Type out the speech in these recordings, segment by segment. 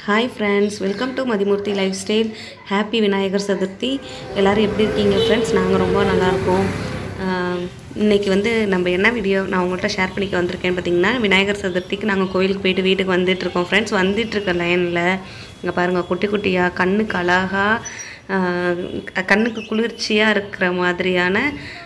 hi friends welcome to Mathimoorthy life style happy Vinayagar Chaturthi எல்லோரும் எப்படி இருக்கீங்க ஃப்ரெண்ட்ஸ் நாங்கள் ரொம்ப நல்லாயிருக்கோம் இன்றைக்கி வந்து நம்ம என்ன வீடியோ நான் உங்கள்கிட்ட ஷேர் பண்ணிக்க வந்திருக்கேன்னு பார்த்தீங்கன்னா விநாயகர் சதுர்த்திக்கு நாங்கள் கோயிலுக்கு போயிட்டு வீட்டுக்கு வந்துட்டுருக்கோம் ஃப்ரெண்ட்ஸ் வந்துட்டுருக்க லைனில் இங்கே பாருங்கள் குட்டி குட்டியாக கண்ணுக்கு அழகாக கண்ணுக்கு குளிர்ச்சியாக இருக்கிற மாதிரியான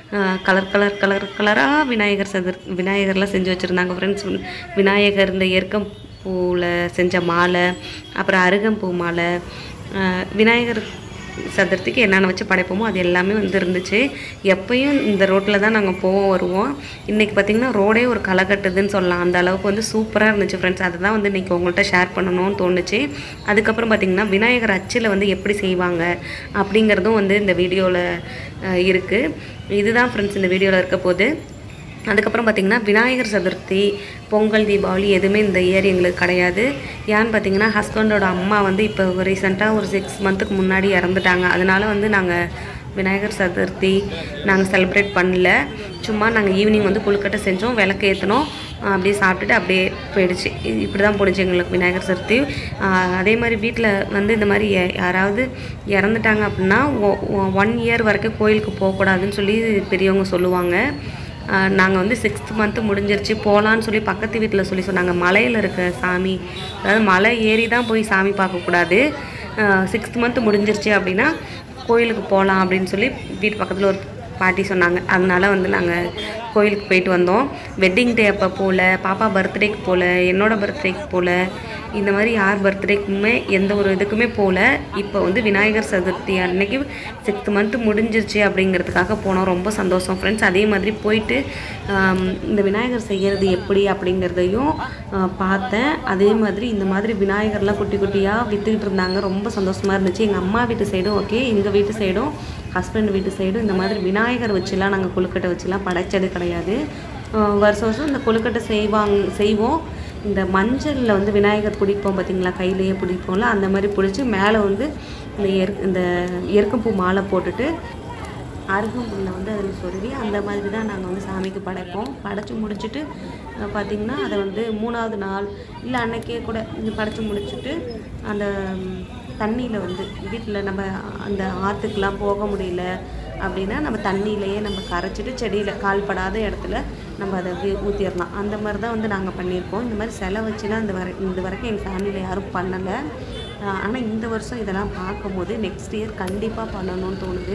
கலர் கலர் கலர் கலராக விநாயகர் சதுர் விநாயகர்லாம் செஞ்சு வச்சுருந்தாங்க ஃப்ரெண்ட்ஸ் விநாயகர் இந்த எருக்கம் பூவில் செஞ்ச மாலை அப்புறம் அருகம்பூ மாலை அஹ் விநாயகர் சதுர்த்திக்கு என்னென்ன வச்சு படைப்போமோ அது எல்லாமே வந்து இருந்துச்சு எப்பயும் இந்த ரோட்டில் தான் நாங்கள் போவோம் வருவோம் இன்றைக்கி பார்த்திங்கன்னா ரோடே ஒரு களை கட்டுதுன்னு சொல்லலாம் அந்த அளவுக்கு வந்து சூப்பராக இருந்துச்சு ஃப்ரெண்ட்ஸ் அதை தான் வந்து இன்றைக்கி உங்கள்கிட்ட ஷேர் பண்ணணும்னு தோணுச்சு அதுக்கப்புறம் பார்த்திங்கன்னா விநாயகர் அச்சில் வந்து எப்படி செய்வாங்க அப்படிங்கிறதும் வந்து இந்த வீடியோவில் இருக்குது இதுதான் ஃப்ரெண்ட்ஸ் இந்த வீடியோவில் இருக்க போது அதுக்கப்புறம் பார்த்திங்கன்னா விநாயகர் சதுர்த்தி பொங்கல் தீபாவளி எதுவுமே இந்த இயர் எங்களுக்கு கிடையாது ஏன்னு பார்த்தீங்கன்னா ஹஸ்பண்டோட அம்மா வந்து இப்போ ரீசெண்டாக ஒரு சிக்ஸ் மந்த்துக்கு முன்னாடி இறந்துட்டாங்க அதனால வந்து நாங்கள் விநாயகர் சதுர்த்தி நாங்கள் செலிப்ரேட் பண்ணல சும்மா நாங்கள் ஈவினிங் வந்து கொழுக்கட்டை செஞ்சோம் விளக்கு ஏற்றினோம் அப்படியே சாப்பிட்டுட்டு அப்படியே போயிடுச்சு இ- இப்படி தான் போணுச்சு எங்களுக்கு விநாயகர் சதுர்த்தி ஆஹ் அதே மாதிரி வீட்டில் வந்து இந்த மாதிரி யா- யாராவது இறந்துட்டாங்க அப்படின்னா ஒன் இயர் வரைக்கும் கோயிலுக்கு போகக்கூடாதுன்னு சொல்லி பெரியவங்க சொல்லுவாங்க நாங்கள் வந்து சிக்ஸ்த் மந்த்து முடிஞ்சிருச்சு போகலான்னு சொல்லி பக்கத்து வீட்டில் சொல்லி சொன்னாங்க மலையில் இருக்க சாமி அதாவது மலை ஏறி தான் போய் சாமி பார்க்கக்கூடாது சிக்ஸ்த் மந்த்து முடிஞ்சிருச்சு அப்படின்னா கோயிலுக்கு போகலாம் அப்படின்னு சொல்லி வீட்டு பக்கத்தில் ஒரு பாட்டி சொன்னாங்க அதனால வந்து நாங்கள் கோயிலுக்கு போயிட்டு வந்தோம் வெட்டிங் டே அப்போ போகல பாப்பா பர்த்டேக்கு போகல என்னோட பர்த்டேக்கு போகல இந்த மாதிரி யார் பர்த்டேக்குமே எந்த ஒரு இதுக்குமே போகல இப்போ வந்து விநாயகர் சதுர்த்தி அன்னைக்கு சிக்ஸ்த் மந்த்து முடிஞ்சிருச்சு அப்படிங்கிறதுக்காக போனோம் ரொம்ப சந்தோஷம் ஃப்ரெண்ட்ஸ் அதே மாதிரி போயிட்டு ஆம், இந்த விநாயகர் செய்கிறது எப்படி அப்படிங்கிறதையும் ஆ, பார்த்தேன் அதே மாதிரி இந்த மாதிரி விநாயகர்லாம் குட்டி குட்டியாக விற்றுக்கிட்டு இருந்தாங்க ரொம்ப சந்தோஷமாக இருந்துச்சு எங்கள் அம்மா வீட்டு சைடும் ஓகே எங்கள் வீட்டு சைடும் ஹஸ்பண்ட் வீட்டு சைடும் இந்த மாதிரி விநாயகர் வச்சுலாம் நாங்கள் கொழுக்கட்டை வச்சுலாம் படைச்சது கிடையாது ஆஹ் வருஷம் வருஷம் இந்த கொழுக்கட்டை செய்வாங்க செய்வோம் இந்த மஞ்சளில் வந்து விநாயகர் பிடிப்போம் பார்த்தீங்களா கையிலேயே பிடிப்போம்ல அந்த மாதிரி பிடிச்சி மேலே வந்து இந்த எரு இந்த எருக்கம்பூ மாலை போட்டுட்டு அருகம்புல்லை வந்து அதில் சொருவி அந்த மாதிரி தான் நாங்கள் வந்து சாமிக்கு படைப்போம் படைச்சி முடிச்சுட்டு அஹ், பார்த்திங்கன்னா அதை வந்து மூணாவது நாள் இல்லை அன்னைக்கே கூட இது படைச்சி முடிச்சுட்டு அந்த தண்ணியில் வந்து வீட்டில் நம்ம அந்த ஆற்றுக்கெலாம் போக முடியல அப்படின்னா நம்ம தண்ணியிலையே நம்ம கரைச்சிட்டு செடியில் கால்படாத இடத்துல நம்ம அதை ஊற்றிடலாம் அந்த மாதிரி தான் வந்து நாங்கள் பண்ணியிருக்கோம் இந்த மாதிரி செலை வச்சுலாம் இந்த வரை இந்த வரைக்கும் எங்கள் ஃபேமிலியில் யாரும் பண்ணலை ஆனால் இந்த வருஷம் இதெல்லாம் பார்க்கும்போது நெக்ஸ்ட் இயர் கண்டிப்பாக பண்ணணும்னு தோணுது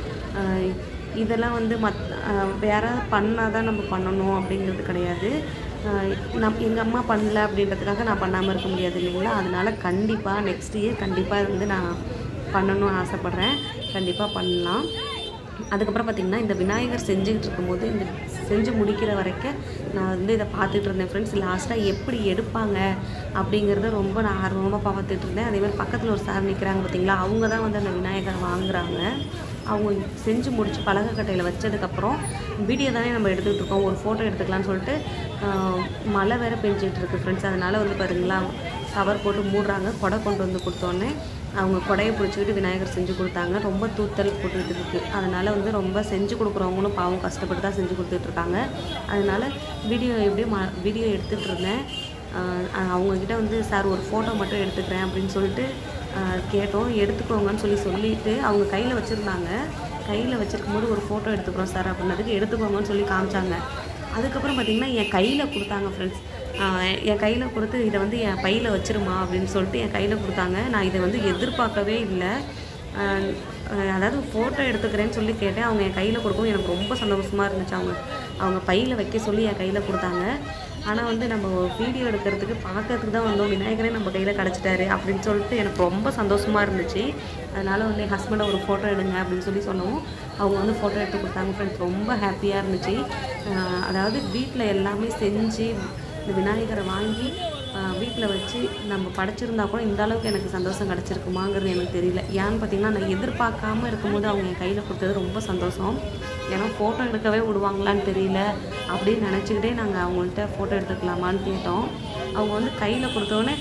ஆஹ் இதெல்லாம் வந்து மத் ஆஹ் வேற பண்ணால் தான் நம்ம பண்ணணும் அப்படிங்கிறது கிடையாது ஆஹ் நம் எங்கள் அம்மா பண்ணல அப்படின்றதுக்காக நான் பண்ணாமல் இருக்க முடியாது இல்லைங்களா அதனால கண்டிப்பாக நெக்ஸ்ட் இயர் கண்டிப்பாக வந்து நான் பண்ணணும்னு ஆசைப்பட்றேன் கண்டிப்பாக பண்ணலாம் அதுக்கப்புறம் பார்த்திங்கன்னா இந்த விநாயகர் செஞ்சுக்கிட்டு இருக்கும்போது இந்த செஞ்சு முடிக்கிற வரைக்கும் நான் வந்து இதை பார்த்துட்டு இருந்தேன் ஃப்ரெண்ட்ஸ் லாஸ்ட்டாக எப்படி எடுப்பாங்க அப்படிங்கிறத ரொம்ப நான் ஆர்வமாக பார்த்துட்டு இருந்தேன் அதே மாதிரி பக்கத்தில் ஒரு சார் நிற்கிறாங்க பார்த்தீங்களா அவங்க தான் வந்து அந்த விநாயகர் வாங்குறாங்க அவங்க செஞ்சு முடிச்சு பலகக்கட்டையில் வச்சதுக்கப்புறம் வீடியோ தானே நம்ம எடுத்துக்கிட்டு இருக்கோம் ஒரு ஃபோட்டோ எடுத்துக்கலாம்னு சொல்லிட்டு ஆஹ், மழை வேற பெஞ்சிட்டு இருக்கு ஃப்ரெண்ட்ஸ் அதனால வந்து பாருங்களா கவர் போட்டு மூடுறாங்க கொடை கொண்டு வந்து கொடுத்தோன்னே அவங்க கொடையை பிடிச்சிக்கிட்டு விநாயகர் செஞ்சு கொடுத்தாங்க ரொம்ப தூத்தல் போட்டுக்கிட்டு இருக்கு அதனால வந்து ரொம்ப செஞ்சு கொடுக்குறவங்களும் பாவம் கஷ்டப்பட்டு தான் செஞ்சு கொடுத்துட்டு இருக்காங்க அதனால வீடியோ எப்படியோ ம வீடியோ எடுத்துகிட்டு இருந்தேன் ஆஹ் அவங்கக்கிட்ட வந்து சார் ஒரு ஃபோட்டோ மட்டும் எடுத்துக்கிறேன் அப்படின்னு சொல்லிட்டு ஆஹ் கேட்டோம் எடுத்துக்கோங்கன்னு சொல்லி சொல்லிட்டு அவங்க கையில் வச்சுருந்தாங்க கையில் வச்சிருக்கும் போது ஒரு ஃபோட்டோ எடுத்துக்கிறோம் சார் அப்படின்னதுக்கு எடுத்துக்கோங்கன்னு சொல்லி காமிச்சாங்க அதுக்கப்புறம் பார்த்தீங்கன்னா என் கையில் கொடுத்தாங்க ஃப்ரெண்ட்ஸ் என் கையில் கொடுத்து இதை வந்து என் பையில் வச்சிருமா அப்படின்னு சொல்லிட்டு என் கையில் கொடுத்தாங்க நான் இதை வந்து எதிர்பார்க்கவே இல்லை ஆஹ் ஆஹ் அதாவது ஃபோட்டோ எடுத்துக்கிறேன்னு சொல்லி கேட்டேன் அவங்க என் கையில் கொடுக்கவும் எனக்கு ரொம்ப சந்தோஷமாக இருந்துச்சு அவங்க அவங்க பையில் வைக்க சொல்லி என் கையில் கொடுத்தாங்க ஆனால் வந்து நம்ம வீடியோ எடுக்கிறதுக்கு பார்க்கறதுக்கு தான் வந்தோம் விநாயகரே நம்ம கையில் கிடச்சிட்டாரு அப்படின்னு சொல்லிட்டு எனக்கு ரொம்ப சந்தோஷமாக இருந்துச்சு அதனால் வந்து என் ஹஸ்பண்டை ஒரு ஃபோட்டோ எடுங்க அப்படின்னு சொல்லி சொன்னோம் அவங்க வந்து ஃபோட்டோ எடுத்து கொடுத்தாங்க ஃப்ரெண்ட்ஸ் ரொம்ப ஹாப்பியாக இருந்துச்சு ஆஹ் அதாவது வீட்டில் எல்லாமே செஞ்சு இந்த விநாயகரை வாங்கி வீட்டில் வச்சு நம்ம படைச்சிருந்தா கூட இந்த அளவுக்கு எனக்கு சந்தோஷம் கிடச்சிருக்குமாங்கிறது எனக்கு தெரியல ஏன்னு பார்த்தீங்கன்னா நான் எதிர்பார்க்காம இருக்கும்போது அவங்க என் கையில் கொடுத்தது ரொம்ப சந்தோஷம் ஏன்னா ஃபோட்டோ எடுக்கவே விடுவாங்களான்னு தெரியல அப்படின்னு நினச்சிக்கிட்டே நாங்கள் அவங்கள்ட்ட ஃபோட்டோ எடுத்துக்கலாமான்னு கேட்டோம் அவங்க வந்து கையில் கொடுத்தோடனே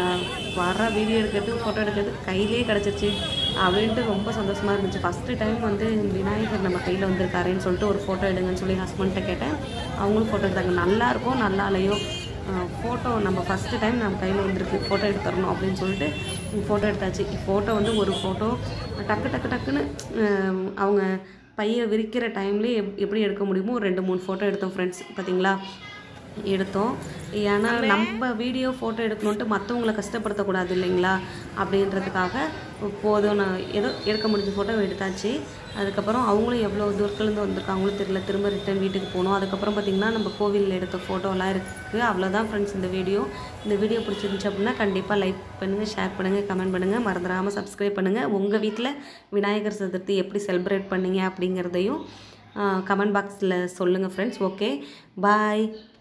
வர வீடியோ எடுக்கிறது ஃபோட்டோ எடுக்கிறது கையிலே கிடச்சிருச்சு அப்படின்ட்டு ரொம்ப சந்தோஷமாக இருந்துச்சு ஃபஸ்ட்டு டைம் வந்து விநாயகர் நம்ம கையில் வந்திருக்காருன்னு சொல்லிட்டு ஒரு ஃபோட்டோ எடுங்கன்னு சொல்லி ஹஸ்பண்ட்டை கேட்டேன் அவங்களும் ஃபோட்டோ எடுத்தாங்க நல்லா இருக்கும் நல்லா இல்லையோ ஃபோட்டோ நம்ம ஃபஸ்ட்டு டைம் நம்ம கையில் வந்திருக்கு ஃபோட்டோ எடுத்துடணும் அப்படின்னு சொல்லிட்டு ஃபோட்டோ எடுத்தாச்சு ஃபோட்டோ வந்து ஒரு ஃபோட்டோ டக்கு டக்கு டக்குன்னு அஹ், அவங்க பையை விரிக்கிற டைம்லேயே எப் எப்படி எடுக்க முடியுமோ ஒரு ரெண்டு மூணு ஃபோட்டோ எடுத்தோம் ஃப்ரெண்ட்ஸ் பார்த்தீங்களா எடுத்தோம் ஏன்னா நம்ம வீடியோ ஃபோட்டோ எடுக்கணுன்ட்டு மற்றவங்கள கஷ்டப்படுத்தக்கூடாது இல்லைங்களா அப்படின்றதுக்காக போதும் நான் ஏதோ எடுக்க முடிஞ்ச ஃபோட்டோ எடுத்தாச்சு அதுக்கப்புறம் அவங்களும் எவ்வளோ தூரத்துலேருந்து வந்திருக்காங்களோ தெரியல திரும்ப ரிட்டன் வீட்டுக்கு போகணும் அதுக்கப்புறம் பார்த்திங்கன்னா நம்ம கோவிலில் எடுத்த ஃபோட்டோலாம் இருக்குது அவ்வளோதான் ஃப்ரெண்ட்ஸ் இந்த வீடியோ இந்த வீடியோ பிடிச்சிருந்துச்சு அப்படின்னா கண்டிப்பாக லைக் பண்ணுங்கள் ஷேர் பண்ணுங்கள் கமெண்ட் பண்ணுங்கள் மறந்துடாமல் சப்ஸ்கிரைப் பண்ணுங்கள் உங்கள் வீட்டில் விநாயகர் சதுர்த்தி எப்படி செலிப்ரேட் பண்ணீங்க அப்படிங்கிறதையும் கமெண்ட் பாக்ஸில் சொல்லுங்கள் ஃப்ரெண்ட்ஸ் ஓகே பாய்